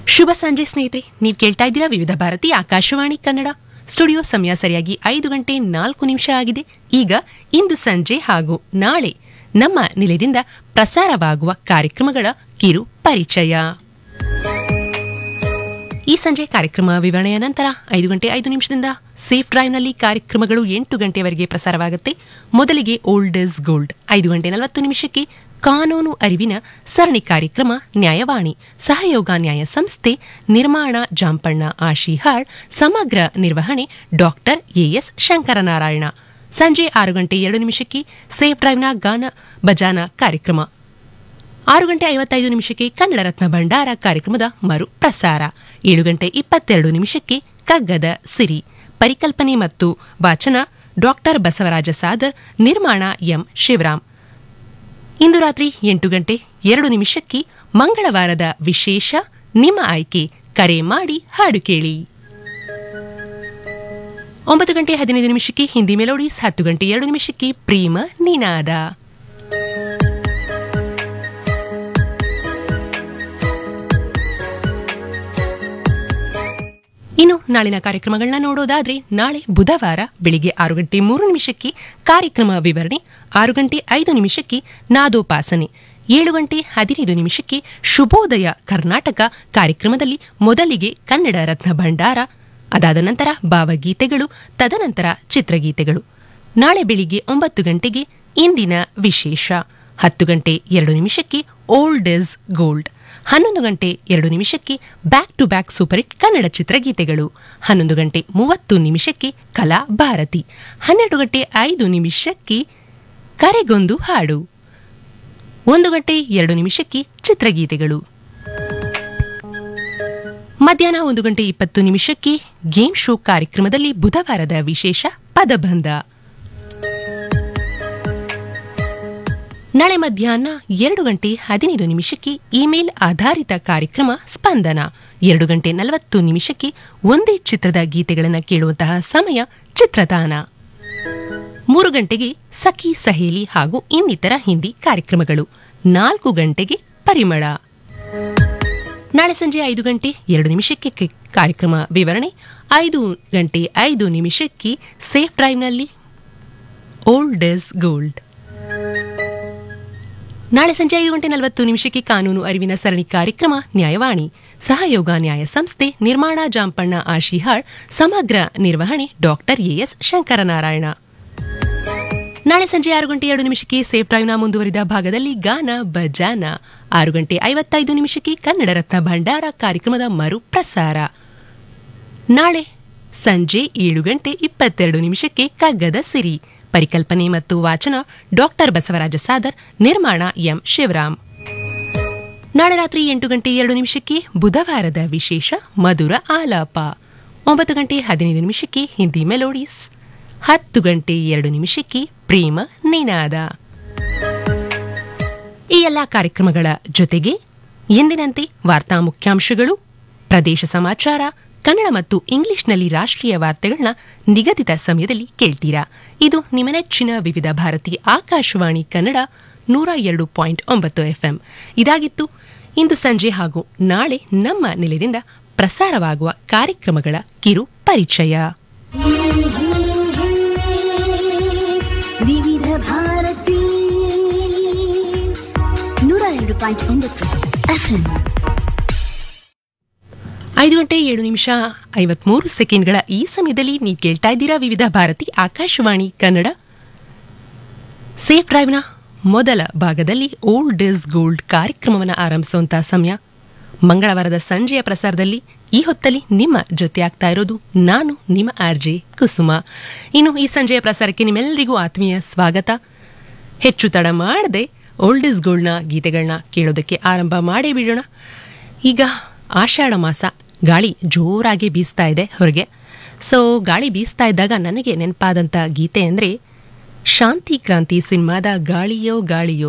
ಶುಭ ಸಂಜೆ ಸ್ನೇಹಿತರೆ ನೀವು ಕೇಳ್ತಾ ಇದ್ದೀರಾ ವಿವಿಧ ಭಾರತಿ ಆಕಾಶವಾಣಿ ಕನ್ನಡ ಸ್ಟುಡಿಯೋ ಸಮಯ ಸರಿಯಾಗಿ ಐದು ಗಂಟೆ ನಾಲ್ಕು ನಿಮಿಷ ಆಗಿದೆ ಈಗ ಇಂದು ಸಂಜೆ ಹಾಗೂ ನಾಳೆ ನಮ್ಮ ನಿಲಯದಿಂದ ಪ್ರಸಾರವಾಗುವ ಕಾರ್ಯಕ್ರಮಗಳ ಕಿರು ಪರಿಚಯ ಈ ಸಂಜೆ ಕಾರ್ಯಕ್ರಮ ವಿವರಣೆಯ ನಂತರ ಐದು ಗಂಟೆ ಐದು ನಿಮಿಷದಿಂದ ಸೇಫ್ ಡ್ರೈವ್ನಲ್ಲಿ ಕಾರ್ಯಕ್ರಮಗಳು ಎಂಟು ಗಂಟೆವರೆಗೆ ಪ್ರಸಾರವಾಗುತ್ತೆ ಮೊದಲಿಗೆ ಓಲ್ಡ್ ಇಸ್ ಗೋಲ್ಡ್ ಐದು ಗಂಟೆ ನಲವತ್ತು ನಿಮಿಷಕ್ಕೆ ಕಾನೂನು ಅರಿವಿನ ಸರಣಿ ಕಾರ್ಯಕ್ರಮ ನ್ಯಾಯವಾಣಿ ಸಹಯೋಗ ನ್ಯಾಯ ಸಂಸ್ಥೆ ನಿರ್ಮಾಣ ಜಾಂಪಣ್ಣ ಆಶಿಹಾಳ್ ಸಮಗ್ರ ನಿರ್ವಹಣೆ ಡಾಕ್ಟರ್ ಎಎಸ್ ಶಂಕರನಾರಾಯಣ ಸಂಜೆ ಆರು ಗಂಟೆ ಎರಡು ನಿಮಿಷಕ್ಕೆ ಸೇಫ್ ಡ್ರೈವ್ನ ಗಾನ ಬಜಾನ ಕಾರ್ಯಕ್ರಮ ಆರು ಗಂಟೆ ಐವತ್ತೈದು ನಿಮಿಷಕ್ಕೆ ಕನ್ನಡ ರತ್ನ ಭಂಡಾರ ಕಾರ್ಯಕ್ರಮದ ಮರು ಪ್ರಸಾರ ಏಳು ಗಂಟೆ ಇಪ್ಪತ್ತೆರಡು ನಿಮಿಷಕ್ಕೆ ಕಗ್ಗದ ಸಿರಿ ಪರಿಕಲ್ಪನೆ ಮತ್ತು ವಾಚನ ಡಾಕ್ಟರ್ ಬಸವರಾಜ ಸಾದರ್ ನಿರ್ಮಾಣ ಎಂ ಶಿವರಾಮ್ ಇಂದು ರಾತ್ರಿ ಎಂಟು ಗಂಟೆ ಎರಡು ನಿಮಿಷಕ್ಕೆ ಮಂಗಳವಾರದ ವಿಶೇಷ ನಿಮ್ಮ ಆಯ್ಕೆ ಕರೆ ಮಾಡಿ ಹಾಡು ಕೇಳಿ ಒಂಬತ್ತು ಗಂಟೆ ಹದಿನೈದು ನಿಮಿಷಕ್ಕೆ ಹಿಂದಿ ಮೆಲೋಡೀಸ್ ಹತ್ತು ಗಂಟೆ ಎರಡು ನಿಮಿಷಕ್ಕೆ ಪ್ರೇಮ ನಿನಾದ ಇನ್ನು ನಾಳಿನ ಕಾರ್ಯಕ್ರಮಗಳನ್ನ ನೋಡೋದಾದ್ರೆ ನಾಳೆ ಬುಧವಾರ ಬೆಳಿಗ್ಗೆ ಆರು ಗಂಟೆ ಮೂರು ನಿಮಿಷಕ್ಕೆ ಕಾರ್ಯಕ್ರಮ ವಿವರಣೆ ಆರು ಗಂಟೆ ಐದು ನಿಮಿಷಕ್ಕೆ ನಾದೋಪಾಸನೆ ಏಳು ಗಂಟೆ ಹದಿನೈದು ನಿಮಿಷಕ್ಕೆ ಶುಭೋದಯ ಕರ್ನಾಟಕ ಕಾರ್ಯಕ್ರಮದಲ್ಲಿ ಮೊದಲಿಗೆ ಕನ್ನಡ ರತ್ನ ಭಂಡಾರ ಅದಾದ ನಂತರ ಭಾವಗೀತೆಗಳು ತದನಂತರ ಚಿತ್ರಗೀತೆಗಳು ನಾಳೆ ಬೆಳಿಗ್ಗೆ ಒಂಬತ್ತು ಗಂಟೆಗೆ ಇಂದಿನ ವಿಶೇಷ ಹತ್ತು ಗಂಟೆ ಎರಡು ನಿಮಿಷಕ್ಕೆ ಓಲ್ಡ್ ಇಸ್ ಗೋಲ್ಡ್ ಹನ್ನೊಂದು ಗಂಟೆ ಎರಡು ನಿಮಿಷಕ್ಕೆ back to back super hit Kannada ಚಿತ್ರಗೀತೆಗಳು ಹನ್ನೊಂದು ಗಂಟೆ ಮೂವತ್ತು ನಿಮಿಷಕ್ಕೆ ಕಲಾ ಭಾರತಿ ಹನ್ನೆರಡು ಗಂಟೆ ಐದು ನಿಮಿಷಕ್ಕೆ ಕರೆಗೊಂದು ಹಾಡು ಒಂದು ಗಂಟೆ ಎರಡು ನಿಮಿಷಕ್ಕೆ ಚಿತ್ರಗೀತೆಗಳು ಮಧ್ಯಾಹ್ನ ಒಂದು ಗಂಟೆ ಇಪ್ಪತ್ತು ನಿಮಿಷಕ್ಕೆ ಗೇಮ್ ಶೋ ಕಾರ್ಯಕ್ರಮದಲ್ಲಿ ಬುಧವಾರದ ವಿಶೇಷ ಪದಬಂಧ ನಾಳೆ ಮಧ್ಯಾಹ್ನ ಎರಡು ಗಂಟೆ ಹದಿನೈದು ನಿಮಿಷಕ್ಕೆ ಇಮೇಲ್ ಆಧಾರಿತ ಕಾರ್ಯಕ್ರಮ ಸ್ಪಂದನ ಎರಡು ಗಂಟೆ ನಲವತ್ತು ನಿಮಿಷಕ್ಕೆ ಒಂದೇ ಚಿತ್ರದ ಗೀತೆಗಳನ್ನು ಕೇಳುವಂತಹ ಸಮಯ ಚಿತ್ರತಾನ ಮೂರು ಗಂಟೆಗೆ ಸಖಿ ಸಹೇಲಿ ಹಾಗೂ ಇನ್ನಿತರ ಹಿಂದಿ ಕಾರ್ಯಕ್ರಮಗಳು ನಾಲ್ಕು ಗಂಟೆಗೆ ಪರಿಮಳ ನಾಳೆ ಸಂಜೆ ಐದು ಗಂಟೆ ಎರಡು ನಿಮಿಷಕ್ಕೆ ಕೆ- ಕಾರ್ಯಕ್ರಮ ವಿವರಣೆ ಐದು ಗಂಟೆ ಐದು ನಿಮಿಷಕ್ಕೆ ಸೇಫ್ ಡ್ರೈವ್ನಲ್ಲಿ ಓಲ್ಡ್ ಇಸ್ ಗೋಲ್ಡ್ ನಾಳೆ ಸಂಜೆ ಐದು ಗಂಟೆ ನಲವತ್ತು ನಿಮಿಷಕ್ಕೆ ಕಾನೂನು ಅರಿವಿನ ಸರಣಿ ಕಾರ್ಯಕ್ರಮ ನ್ಯಾಯವಾಣಿ ಸಹಯೋಗ ನ್ಯಾಯ ಸಂಸ್ಥೆ ನಿರ್ಮಾಣ ಜಾಂಪಣ್ಣ ಆಶಿಹಾಳ್ ಸಮಗ್ರ ನಿರ್ವಹಣೆ ಡಾಕ್ಟರ್ ಎಎಸ್ ಶಂಕರನಾರಾಯಣ ನಾಳೆ ಸಂಜೆ ಆರು ಗಂಟೆ ಎರಡು ನಿಮಿಷಕ್ಕೆ ಸೇಫ್ ಡ್ರೈವ್ನ ಮುಂದುವರಿದ ಭಾಗದಲ್ಲಿ ಗಾನ ಬಜಾನ ಆರು ಗಂಟೆ ಐವತ್ತೈದು ನಿಮಿಷಕ್ಕೆ ಕನ್ನಡ ರತ್ನ ಭಂಡಾರ ಕಾರ್ಯಕ್ರಮದ ಮರು ಪ್ರಸಾರ ನಾಳೆ ಸಂಜೆ ಏಳು ಗಂಟೆ ಇಪ್ಪತ್ತೆರಡು ನಿಮಿಷಕ್ಕೆ ಕಗ್ಗದ ಸಿರಿ ಪರಿಕಲ್ಪನೆ ಮತ್ತು ವಾಚನ ಡಾಕ್ಟರ್ ಬಸವರಾಜ ಸಾದರ್ ನಿರ್ಮಾಣ ಎಂ ಶಿವರಾಮ್ ನಾಳೆ ರಾತ್ರಿ ಎಂಟು ಗಂಟೆ ಎರಡು ನಿಮಿಷಕ್ಕೆ ಬುಧವಾರದ ವಿಶೇಷ ಮಧುರ ಆಲಾಪ ಒಂಬತ್ತು ಗಂಟೆ ಹದಿನೈದು ನಿಮಿಷಕ್ಕೆ ಹಿಂದಿ ಮೆಲೋಡೀಸ್ ಹತ್ತು ಗಂಟೆ ಎರಡು ನಿಮಿಷಕ್ಕೆ ಪ್ರೇಮ ನಿನಾದ ಈ ಎಲ್ಲ ಕಾರ್ಯಕ್ರಮಗಳ ಜೊತೆಗೆ ಎಂದಿನಂತೆ ವಾರ್ತಾ ಮುಖ್ಯಾಂಶಗಳು ಪ್ರದೇಶ ಸಮಾಚಾರ ಕನ್ನಡ ಮತ್ತು ಇಂಗ್ಲಿಷ್ನಲ್ಲಿ ರಾಷ್ಟ್ರೀಯ ವಾರ್ತೆಗಳನ್ನ ನಿಗದಿತ ಸಮಯದಲ್ಲಿ ಕೇಳ್ತೀರಾ ಇದು ನಿಮ್ಮ ನೆಚ್ಚಿನ ವಿವಿಧ ಭಾರತಿ ಆಕಾಶವಾಣಿ ಕನ್ನಡ ನೂರ ಎರಡು ಪಾಯಿಂಟ್ ಒಂಬತ್ತು ಎಫ್ಎಂ ಇದಾಗಿತ್ತು ಇಂದು ಸಂಜೆ ಹಾಗೂ ನಾಳೆ ನಮ್ಮ ನಿಲಯದಿಂದ ಪ್ರಸಾರವಾಗುವ ಕಾರ್ಯಕ್ರಮಗಳ ಕಿರು ಪರಿಚಯ ವಿವಿಧ ಭಾರತಿ ನೂರ ಎರಡು ಪಾಯಿಂಟ್ ಒಂಬತ್ತು ಎಫ್ಎಂ ಐದು ಗಂಟೆ ಏಳು ನಿಮಿಷ ಐವತ್ಮೂರು ಸೆಕೆಂಡ್ಗಳ ಈ ಸಮಯದಲ್ಲಿ ನೀವು ಕೇಳ್ತಾ ಇದ್ದೀರಾ ವಿವಿಧ ಭಾರತಿ ಆಕಾಶವಾಣಿ ಕನ್ನಡ ಸೇಫ್ ಡ್ರೈವ್ನ ಮೊದಲ ಭಾಗದಲ್ಲಿ ಓಲ್ಡ್ ಇಸ್ ಗೋಲ್ಡ್ ಕಾರ್ಯಕ್ರಮವನ್ನು ಆರಂಭಿಸುವಂತಹ ಸಮಯ ಮಂಗಳವಾರದ ಸಂಜೆಯ ಪ್ರಸಾರದಲ್ಲಿ ಈ ಹೊತ್ತಲ್ಲಿ ನಿಮ್ಮ ಜೊತೆ ಆಗ್ತಾ ಇರೋದು ನಾನು ನಿಮ್ಮ ಆರ್ಜೆ ಕುಸುಮ ಇನ್ನು ಈ ಸಂಜೆಯ ಪ್ರಸಾರಕ್ಕೆ ನಿಮ್ಮೆಲ್ಲರಿಗೂ ಆತ್ಮೀಯ ಸ್ವಾಗತ ಹೆಚ್ಚು ತಡ ಮಾಡದೆ ಓಲ್ಡ್ ಇಸ್ ಗೋಲ್ಡ್ನ ಗೀತೆಗಳನ್ನ ಕೇಳೋದಕ್ಕೆ ಆರಂಭ ಮಾಡೇ ಬಿಡೋಣ ಈಗ ಆಷಾಢ ಮಾಸ ಗಾಳಿ ಜೋರಾಗಿ ಬೀಸ್ತಾ ಇದೆ ಹೊರಗೆ ಸೊ ಗಾಳಿ ಬೀಸ್ತಾ ಇದ್ದಾಗ ನನಗೆ ನೆನಪಾದಂಥ ಗೀತೆ ಅಂದರೆ ಶಾಂತಿ ಕ್ರಾಂತಿ ಸಿನಿಮಾದ ಗಾಳಿಯೋ ಗಾಳಿಯೋ